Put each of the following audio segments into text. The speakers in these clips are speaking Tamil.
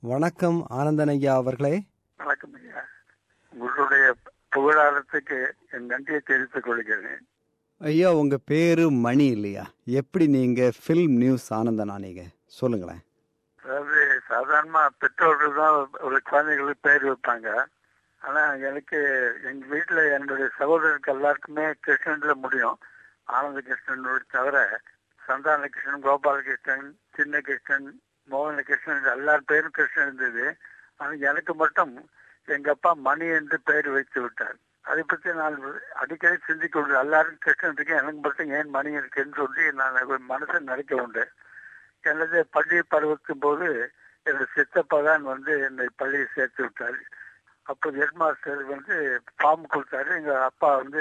வணக்கம் ஆனந்தன் ஐயா அவர்களே வணக்கம் ஐயா உங்களுடைய புகழாரத்துக்கு என் நன்றியை தெரிவித்துக் கொள்கிறேன் ஐயா உங்க பேரு மணி இல்லையா எப்படி நீங்க ஃபில்ம் நியூஸ் ஆனந்தன் ஆனீங்க சொல்லுங்களேன் அதாவது சாதாரணமா பெற்றோர்கள் தான் ஒரு குழந்தைகளுக்கு பேர் வைப்பாங்க ஆனா எனக்கு எங்க வீட்டுல என்னுடைய சகோதரருக்கு எல்லாருக்குமே கிருஷ்ணன்ல முடியும் ஆனந்த கிருஷ்ணன் தவிர சந்தான கிருஷ்ணன் கோபாலகிருஷ்ணன் சின்ன கிருஷ்ணன் மோகன கிருஷ்ணன் எல்லார் பேரும் கிருஷ்ணன் இருந்தது ஆனா எனக்கு மட்டும் எங்க அப்பா மணி என்று பெயர் வைத்து விட்டார் அதை பற்றி நான் அடிக்கடி சிந்திக்க உண்டு எல்லாரும் கிருஷ்ணன் இருக்கு எனக்கு மட்டும் ஏன் மணி இருக்குன்னு சொல்லி நான் மனசை நினைக்க உண்டு எனது பள்ளி பருவத்தின் போது எனது சித்தப்பா தான் வந்து என்னை பள்ளியை சேர்த்து விட்டார் அப்போ ஹெட் மாஸ்டர் வந்து ஃபார்ம் கொடுத்தாரு எங்க அப்பா வந்து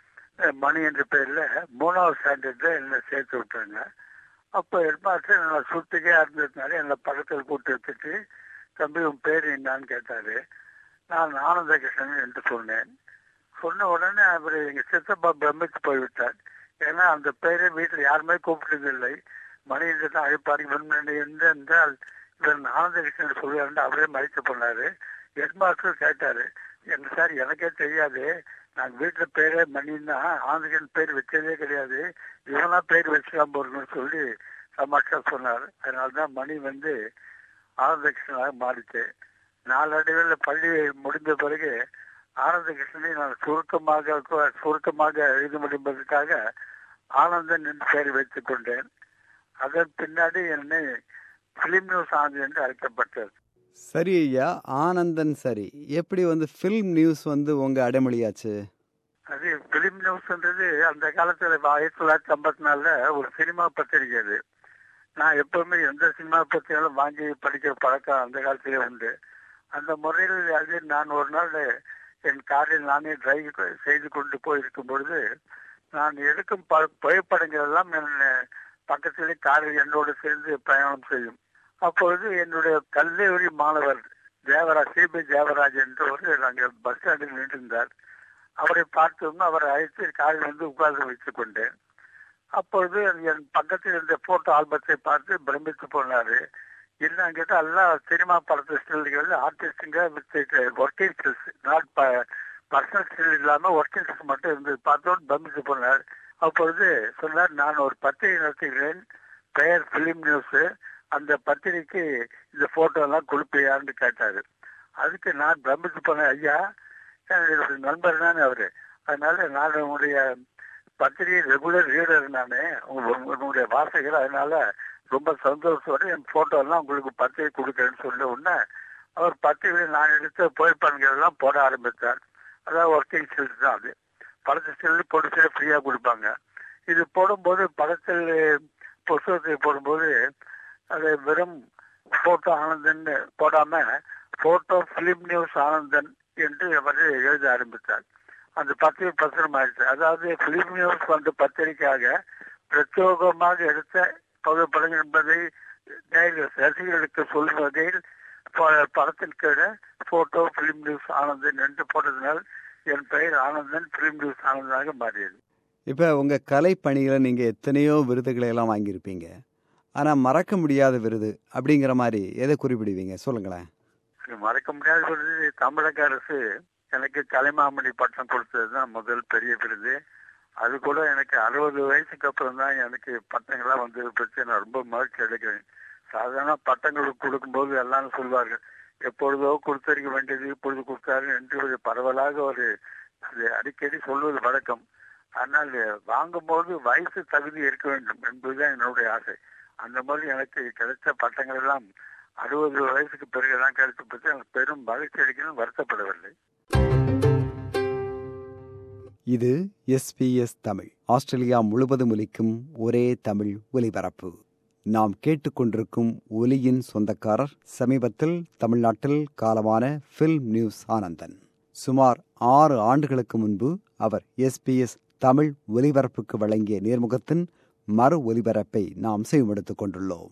மணி என்ற பேர்ல மூணாவது ஸ்டாண்டர்ட்ல என்னை சேர்த்து விட்டாங்க அப்போ ஹெட் மாஸ்டர் நான் சுத்திக்கே இருந்ததுனால என்னை பக்கத்தில் கூட்டு வச்சுட்டு தம்பி உன் பேர் என்னான்னு கேட்டாரு நான் ஆனந்த கிருஷ்ணன் என்று சொன்னேன் சொன்ன உடனே அவர் எங்க சித்தப்பா பிரமித்து போய்விட்டார் ஏன்னா அந்த பேரை வீட்டில் யாருமே கூப்பிட்டதில்லை மணி என்று தான் அழைப்பார் இவன் என்றால் இவன் ஆனந்த கிருஷ்ணன் சொல்லுவாரு அவரே மறைத்து போனாரு ஹெட் மாஸ்டர் கேட்டாரு என்ன சார் எனக்கே தெரியாது நாங்க வீட்டுல பேரே மணின்னா ஆனந்தகன் பேர் வச்சதே கிடையாது இவனா பேர் வச்சுக்கலாம் போறணும்னு சொல்லி சமாட்சா சொன்னார் அதனாலதான் மணி வந்து ஆனந்த கிருஷ்ணனாக மாறிச்சு நாளடைவில் பள்ளி முடிந்த பிறகு ஆனந்த கிருஷ்ணனை நான் சுருக்கமாக சுருக்கமாக எழுத முடிப்பதற்காக ஆனந்தன் என்று பெயர் வைத்துக் கொண்டேன் அதன் பின்னாடி என்னை பிலிம் நியூஸ் ஆனந்த் என்று அழைக்கப்பட்டது சரி ஐயா ஆனந்தன் சரி எப்படி வந்து ஃபில்ம் நியூஸ் வந்து உங்க அடைமொழியாச்சு அது பிலிம் நியூஸ்ன்றது அந்த காலத்துல ஆயிரத்தி தொள்ளாயிரத்தி ஐம்பத்தி நாலுல ஒரு சினிமா பத்திரிகை அது நான் எப்பவுமே எந்த சினிமா பத்திரிகைகளும் வாங்கி படிக்கிற பழக்கம் அந்த காலத்திலே உண்டு அந்த முறையில் அது நான் ஒரு நாள் என் காரில் நானே டிரைவ் செய்து கொண்டு போயிருக்கும் பொழுது நான் எடுக்கும் புகைப்படங்கள் எல்லாம் என் பக்கத்திலே காரில் என்னோடு சேர்ந்து பிரயாணம் செய்யும் அப்பொழுது என்னுடைய கல்லூரி மாணவர் தேவராஜ் சிபி தேவராஜ் என்று ஒரு நாங்கள் பஸ் ஸ்டாண்டில் நின்றிருந்தார் அவரை பார்த்ததும் அவரை அழைத்து காரில் வந்து உட்கார்ந்து வைத்துக் கொண்டேன் அப்பொழுது என் பக்கத்தில் இருந்த போட்டோ ஆல்பத்தை பார்த்து பிரமித்து போனாரு என்னன்னு கேட்டால் எல்லாம் சினிமா படத்து ஸ்டில்கள் ஆர்டிஸ்டுங்க with working stills not personal still இல்லாம ஒர்க்கிங் ஸ்டில்ஸ் மட்டும் இருந்தது பார்த்தோம் பிரமித்து போனார் அப்பொழுது சொன்னார் நான் ஒரு பத்திரிகை நடத்துகிறேன் பெயர் பிலிம் நியூஸ் அந்த பத்திரிகைக்கு இந்த போட்டோ எல்லாம் கொடுப்பியான்னு கேட்டாரு அதுக்கு நான் பிரமித்து போனேன் ஐயா என்னுடைய நண்பர் தானே அவரு அதனால நான் உங்களுடைய பத்திரிகை ரெகுலர் ரீடர் நானே உங்களுடைய வாசகர் அதனால ரொம்ப சந்தோஷத்தோட என் போட்டோ எல்லாம் உங்களுக்கு பத்திரிகை கொடுக்குறேன்னு சொல்ல உடனே அவர் பத்திரிகை நான் எடுத்த புகைப்படங்கள் எல்லாம் போட ஆரம்பித்தார் அதாவது ஒர்க்கிங் ஸ்டில்ஸ் தான் அது படத்து ஸ்டில் போட்டு ஃப்ரீயா கொடுப்பாங்க இது போடும்போது படத்தில் புத்தகத்தை போடும்போது அது வெறும் போட்டோ ஆனந்தன் போடாம போட்டோ பிலிம் நியூஸ் ஆனந்தன் என்று அவர் எழுத ஆரம்பித்தார் அந்த பத்திரிகை பிரசுரம் ஆயிடுச்சு அதாவது பிலிம் நியூஸ் வந்த பத்திரிகையாக பிரத்யேகமாக எடுத்த புகைப்படங்கள் என்பதை ரசிகர்களுக்கு சொல்லும் வகையில் படத்தின் கீழே போட்டோ பிலிம் நியூஸ் ஆனந்தன் என்று போட்டதனால் என் பெயர் ஆனந்தன் பிலிம் நியூஸ் ஆனந்தனாக மாறியது இப்ப உங்க கலை பணிகளை நீங்க எத்தனையோ விருதுகளை எல்லாம் வாங்கியிருப்பீங்க ஆனா மறக்க முடியாத விருது அப்படிங்கிற மாதிரி எதை குறிப்பிடுவீங்க சொல்லுங்களேன் மறக்க முடியாத விருது தமிழக அரசு எனக்கு கலைமாமணி பட்டம் கொடுத்தது தான் முதல் பெரிய விருது அது கூட எனக்கு அறுபது வயசுக்கு அப்புறம் தான் எனக்கு பட்டங்கள்லாம் வந்து பற்றி நான் ரொம்ப மகிழ்ச்சி அடைக்கிறேன் சாதாரண பட்டங்கள் கொடுக்கும்போது எல்லாம் சொல்வார்கள் எப்பொழுதோ கொடுத்திருக்க வேண்டியது இப்பொழுது கொடுத்தாரு என்று பரவலாக ஒரு அது அடிக்கடி சொல்வது வழக்கம் ஆனால் வாங்கும்போது வயசு தகுதி இருக்க வேண்டும் என்பதுதான் என்னுடைய ஆசை அந்த மாதிரி எனக்கு கிடைத்த பட்டங்கள் எல்லாம் அறுபது வயசுக்கு பிறகுதான் கிடைத்த பற்றி எனக்கு பெரும் மகிழ்ச்சி அளிக்கணும் வருத்தப்படவில்லை இது எஸ்பிஎஸ் தமிழ் ஆஸ்திரேலியா முழுவதும் ஒலிக்கும் ஒரே தமிழ் ஒலிபரப்பு நாம் கேட்டுக்கொண்டிருக்கும் ஒலியின் சொந்தக்காரர் சமீபத்தில் தமிழ்நாட்டில் காலமான ஃபில்ம் நியூஸ் ஆனந்தன் சுமார் ஆறு ஆண்டுகளுக்கு முன்பு அவர் எஸ்பிஎஸ் தமிழ் ஒலிபரப்புக்கு வழங்கிய நேர்முகத்தின் மறு ஒலிபரப்பை நாம் செய்வெடுத்துக் கொண்டுள்ளோம்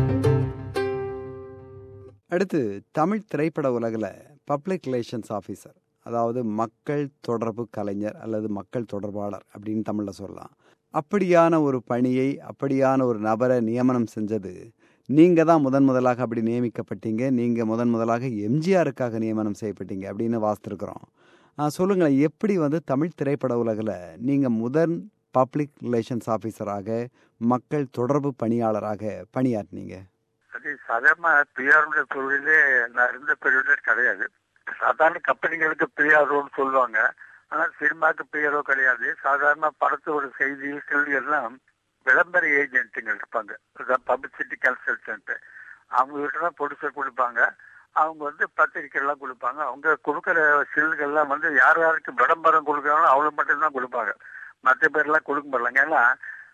அடுத்து தமிழ் திரைப்பட உலகில் பப்ளிக் ரிலேஷன்ஸ் ஆஃபீஸர் அதாவது மக்கள் தொடர்பு கலைஞர் அல்லது மக்கள் தொடர்பாளர் அப்படின்னு தமிழில் சொல்லலாம் அப்படியான ஒரு பணியை அப்படியான ஒரு நபரை நியமனம் செஞ்சது நீங்க தான் முதன் முதலாக அப்படி நியமிக்கப்பட்டீங்க நீங்க முதன் முதலாக எம்ஜிஆருக்காக நியமனம் செய்யப்பட்டீங்க அப்படின்னு வாசித்திருக்கிறோம் ஆ, சொல்லுங்களேன் எப்படி வந்து தமிழ் திரைப்பட உலகில் நீங்க முதன் பப்ளிக் ரிலேஷன்ஸ் ஆஃபீஸராக மக்கள் தொடர்பு பணியாளராக பணியாற்றினீங்க அது சாதாரண பிஆருடைய தொழிலே நான் இருந்த பீரியடே கிடையாது சாதாரண கம்பெனிகளுக்கு பிஆர்ஓன்னு சொல்லுவாங்க ஆனா சினிமாக்கு பிஆர்ஓ கிடையாது சாதாரண படத்தோட செய்தி செய்தி எல்லாம் விளம்பர ஏஜென்ட்டுங்க இருப்பாங்க பப்ளிசிட்டி கன்சல்டன்ட் அவங்க கிட்ட தான் ப்ரொடியூசர் கொடுப்பாங்க அவங்க வந்து பத்திரிக்கை எல்லாம் கொடுப்பாங்க அவங்க கொடுக்குற சில்லுகள்லாம் வந்து யார் யாருக்கு விளம்பரம் கொடுக்குறாங்களோ அவங்களுக்கு மட்டும்தான் கொடுப்பாங்க மற்ற பேர்லாம் கொடுக்க மாட்டாங்க ஏன்னா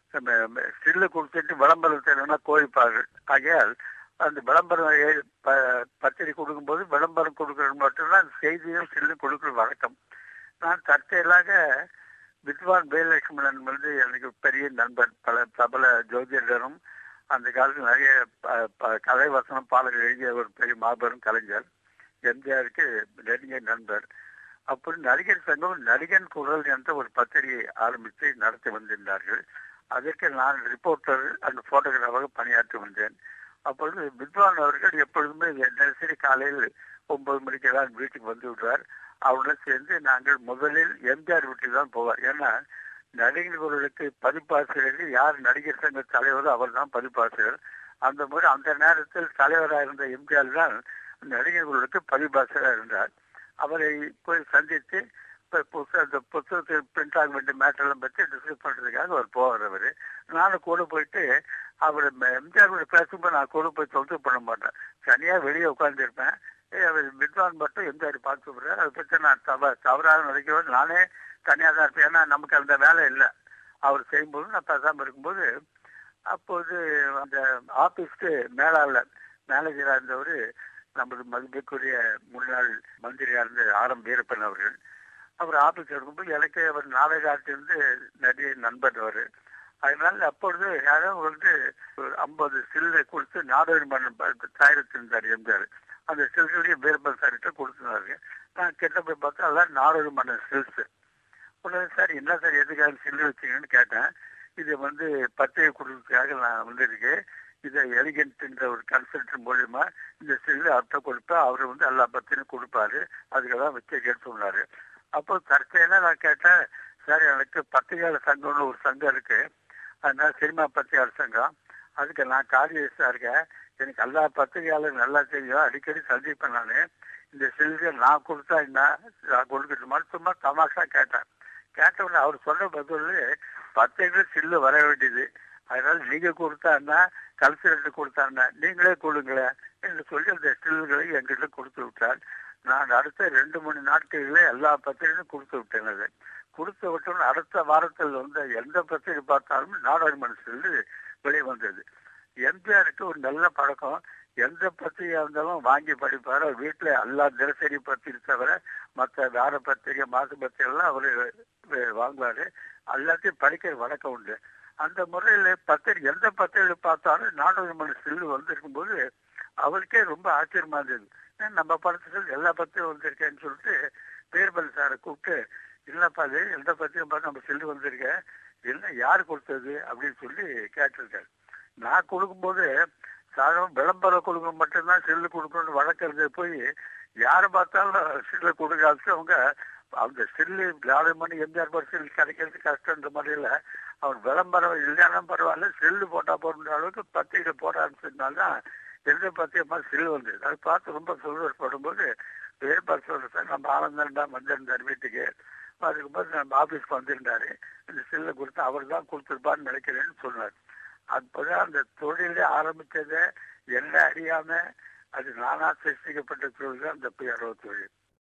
ஸ்டில்லு கொடுத்துட்டு விளம்பரம் தேவைன்னா கோழிப்பாங்க ஆகையால் அந்த விளம்பரம் ஏ- ப- பத்திரிக்கை கொடுக்கும்போது விளம்பரம் கொடுக்கறது மட்டும்தான் செய்தியும் ஸ்டில்லு கொடுக்குற வழக்கம் நான் தற்செயலாக வித்வான் வேலட்சுமணன் வந்து எனக்கு பெரிய நண்பர் பல பிரபல ஜோதிடரும் அந்த காலத்தில் நிறைய ப- ப- கதை வசனம் பாடல்கள் எழுதிய ஒரு பெரிய மாபெரும் கலைஞர் எம்ஜிஆருக்கு நெருங்கிய நண்பர் அப்படி நடிகர் சங்கம் நடிகன் குரல் என்ற ஒரு பத்திரிகை ஆரம்பித்து நடத்தி வந்திருந்தார்கள் அதற்கு நான் ரிப்போர்ட்டர் அந்த போட்டோகிராஃபாக பணியாற்றி வந்தேன் அப்பொழுது வித்வான் அவர்கள் எப்பொழுதுமே தினசரி காலையில் ஒன்பது மணிக்கு தான் வீட்டுக்கு வந்து விடுவார் அவருடன் சேர்ந்து நாங்கள் முதலில் எம்ஜிஆர் வீட்டுக்கு தான் போவார் ஏன்னா நடிகர்களுக்கு பதிப்பாசிரியர்கள் யார் நடிகர் சங்க தலைவரோ அவர் தான் பதிப்பாசிரியர் அந்த முறை அந்த நேரத்தில் தலைவராக இருந்த எம்ஜிஆர் தான் நடிகர்களுக்கு பதிப்பாசிரியராக இருந்தார் அவரை போய் சந்தித்து இப்ப புத்தக அந்த புத்தகத்தில் பிரிண்ட் ஆக வேண்டிய மேட்டர்லாம் பற்றி டிஸ்கஸ் பண்றதுக்காக அவர் போவார் அவரு நானும் கூட போயிட்டு அவர் எம்ஜிஆர் கூட பேசும்போது நான் கூட போய் தொந்தரவு பண்ண மாட்டேன் தனியா வெளியே உட்காந்துருப்பேன் அவர் வித்வான் மட்டும் எம்ஜிஆர் பார்த்து விடுறாரு அதை பற்றி நான் தவ தவறாக நினைக்கிறேன் நானே தனியாக தான் இருப்பேன் ஏன்னா நமக்கு அந்த வேலை இல்லை அவர் செய்யும்போது நான் பேசாமல் இருக்கும்போது அப்போது அந்த ஆபீஸ்க்கு மேலாளர் மேனேஜராக இருந்தவர் நமது மதிப்புக்குரிய முன்னாள் மந்திரியா இருந்த ஆர் எம் வீரப்பன் அவர்கள் அவர் ஆபீஸ் இருக்கும்போது எனக்கு அவர் நாடகாட்டிலிருந்து நிறைய நண்பர் அவர் அதனால அப்பொழுது யாரோ வந்து ஒரு ஐம்பது சில்லு கொடுத்து நாடகம் பண்ண தயாரித்திருந்தார் எம்ஜிஆர் அந்த சில்களையும் வீரப்பன் சார்கிட்ட கொடுத்துருந்தாரு நான் கிட்ட போய் பார்த்தா அதெல்லாம் நாடகம் பண்ண சில்ஸ் உடனே சார் என்ன சார் எதுக்காக சில்லு வச்சீங்கன்னு கேட்டேன் இது வந்து பத்திரிகை கொடுக்கறதுக்காக நான் வந்திருக்கேன் இதை எலிகன்ட்ன்ற ஒரு கன்சல்டன் மூலியமா இந்த சில்லு அர்த்தம் கொடுப்பா அவர் வந்து எல்லா பத்தியும் கொடுப்பாரு அதுக்கு தான் வச்சிருக்கேன்னு சொன்னாரு அப்போ தற்செயலா நான் கேட்டேன் சார் எனக்கு பத்திரிகையாளர் சங்கம்னு ஒரு சங்கம் இருக்கு அதனால சினிமா பத்திரிகையாளர் சங்கம் அதுக்கு நான் காரியஸ்டா இருக்கேன் எனக்கு எல்லா பத்திரிகையாளரும் நல்லா தெரியும் அடிக்கடி சந்திப்பேன் நான் இந்த சில்கை நான் கொடுத்தா என்ன நான் கொடுக்கட்டுமான்னு சும்மா தமாஷா கேட்டேன் கேட்டவுடனே அவர் சொன்ன பதில் பத்திரிகை சில்லு வர வேண்டியது அதனால நீங்க கொடுத்தாருன்னா கல்ச்சரட்டு கொடுத்தாருன்னா நீங்களே கொடுங்களேன் என்று சொல்லி அந்த ஸ்டில்களை எங்கிட்ட கொடுத்து விட்டார் நான் அடுத்த ரெண்டு மூணு நாட்களிலே எல்லா பத்திரிகையும் கொடுத்து விட்டேன் அது கொடுத்து விட்டோன்னு அடுத்த வாரத்தில் வந்து எந்த பத்திரிகை பார்த்தாலும் நாடாளுமன்ற சொல்லி வெளியே வந்தது எம்ஜிஆருக்கு ஒரு நல்ல பழக்கம் எந்த பத்திரிகை இருந்தாலும் வாங்கி படிப்பார் அவர் வீட்டில் எல்லா தினசரி பத்திரிகை தவிர மற்ற வார பத்திரிகை மாச பத்திரிகை எல்லாம் அவரு வே- வாங்குவாரு எல்லாத்தையும் படிக்கிற வழக்கம் உண்டு அந்த முறையில் பத்திரிகை எந்த பத்திரிகை பார்த்தாலும் நாடாளுமன்ற சில்லு வந்திருக்கும்போது அவருக்கே ரொம்ப ஆச்சரியமா இருந்தது ஏன் நம்ம படத்துக்கு எல்லா பத்திரிகையும் வந்திருக்கேன்னு சொல்லிட்டு பேர்பல் சாரை கூப்பிட்டு இல்லப்பா அது எந்த பத்திரிகை பார்த்து நம்ம சில்லு வந்திருக்க என்ன யார் கொடுத்தது அப்படின்னு சொல்லி கேட்டிருக்காரு நான் கொடுக்கும்போது சாதாரண விளம்பரம் கொடுக்க மட்டும்தான் செல்லு கொடுக்கணும்னு வழக்கிறது போய் யாரை பார்த்தாலும் சில்லு கொடுக்காது அவங்க அந்த சில்லு நாலு மணி எம்ஜிஆர் பர் சில்லு கிடைக்கிறது கஷ்டன்ற மாதிரில அவன் விளம்பரம் இல்லையாலும் பரவாயில்ல செல்லு போட்டா போடுற அளவுக்கு பத்திரிகை போட ஆரம்பிச்சதுனால எந்த பத்திரிகை சில்லு வந்தது அதை பார்த்து ரொம்ப சந்தோஷப்படும்போது வேறுபாடு சொல்ற சார் நம்ம ஆனந்தம் தான் வந்திருந்தார் வீட்டுக்கு அதுக்கும்போது நம்ம ஆபீஸ்க்கு வந்திருந்தாரு இந்த சில்லை கொடுத்து அவர் தான் கொடுத்துருப்பான்னு நினைக்கிறேன்னு சொன்னார் அப்பதான் அந்த தொழிலே ஆரம்பிச்சதை என்ன அறியாம அது நானா சிருஷ்டிக்கப்பட்ட தொழில் தான் அந்த பிஆர்ஓ தொழில்